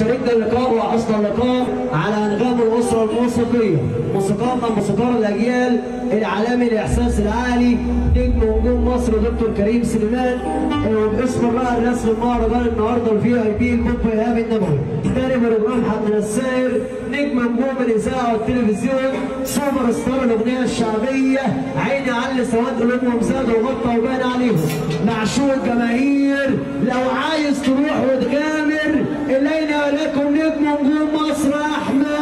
شاركنا اللقاء واصل اللقاء على انغام الاسره الموسيقيه موسيقارنا موسيقار الاجيال العالمي الاحساس العالي نجم نجوم مصر دكتور كريم سليمان وباسم الراعي الرسمي المهرجان النهارده الفي اي بي البوب ايهاب النبوي تاني مهرجان حمد السائر نجم نجوم الاذاعه والتلفزيون سوبر ستار الاغنيه الشعبيه عيني علي سواد قلوبهم زاد وغطى وبان عليهم معشوق جماهير لو عايز تروح وتغامر الينا ولكم نجم نجوم مصر احمد